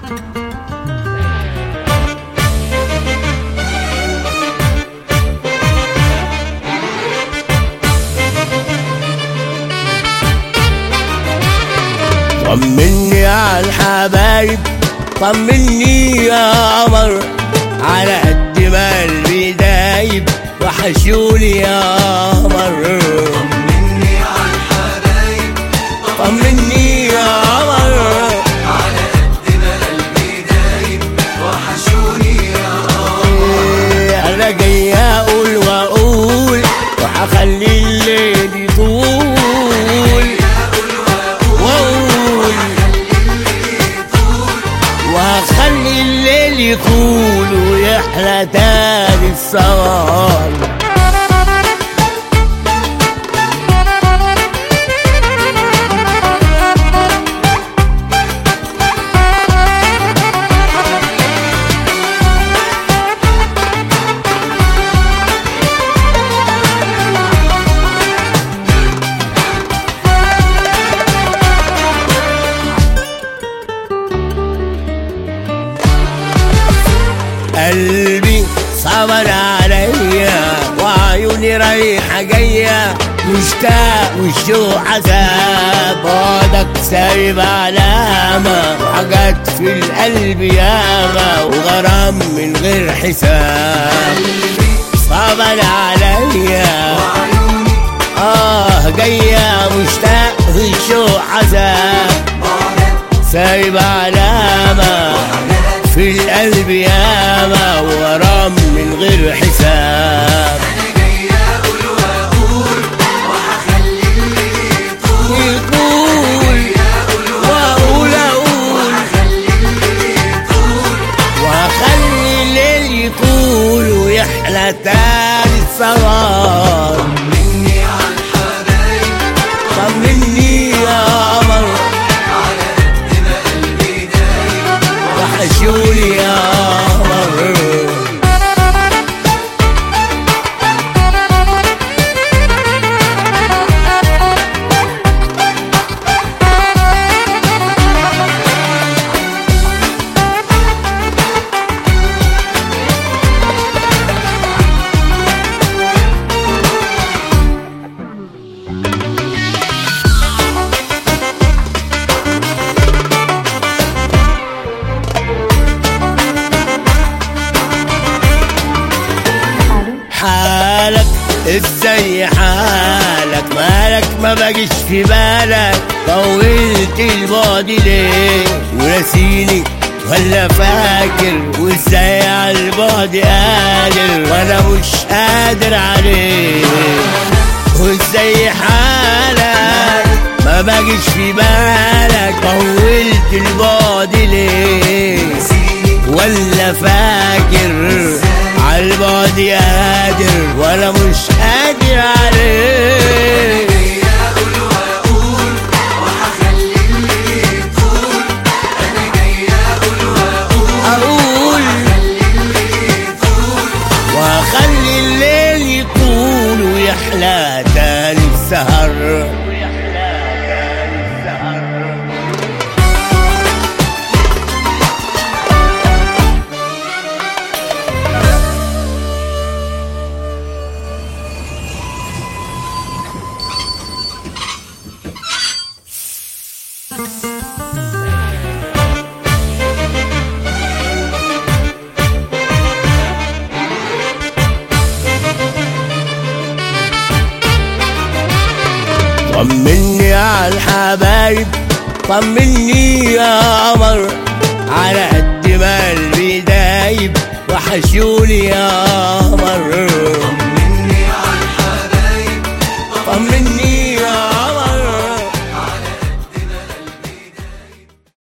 طمني على الحبايب طمني يا قمر على قد ما قلبي دايب وحشوني يا قمر طمني على الحبايب طمني يا قمر على قد ما قلبي دايب وحشوني يا إيه، انا جاي اقول واقول وهخلي الليل يطول واقول وهخلي الليل يطول ويحلى تاني السهر قلبي صبر عليا وعيوني رايحة جاية مشتاق والشوق عذاب بعدك سايب علامة وحاجات في القلب ياما وغرام من غير حساب صبر عليا وعيوني اه جاية مشتاق والشوق عذاب بعدك سايب علامة في القلب ياما ورام من غير حساب انا جاي اقول واقول وهخلي الليل يطول يقول واقول اقول وهخلي الليل يطول واخلي الليل يطول ويحلى تاني السهر طمني على الحبايب طمني يا قمر على قد ما قلبي دايب وحشوني يا قمر حالك ازاي حالك مالك ما بقيش في بالك طولت البعد ليه ونسيني ولا فاكر وازاي على البعد قادر وانا مش قادر عليه وازاي حالك ما بقيش في بالك طولت البعد ليه ولا فاكر عالبعد قادر ولا مش قادر عليه جاي اقول واقول وهخلي الليل يطول انا جاي اقول واقول اقول وهخلي الليل يطول واخلي الليل يطول ويحلى تاني السهر طمني على الحبايب طمني يا قمر على قد ما قلبي دايب وحشوني يا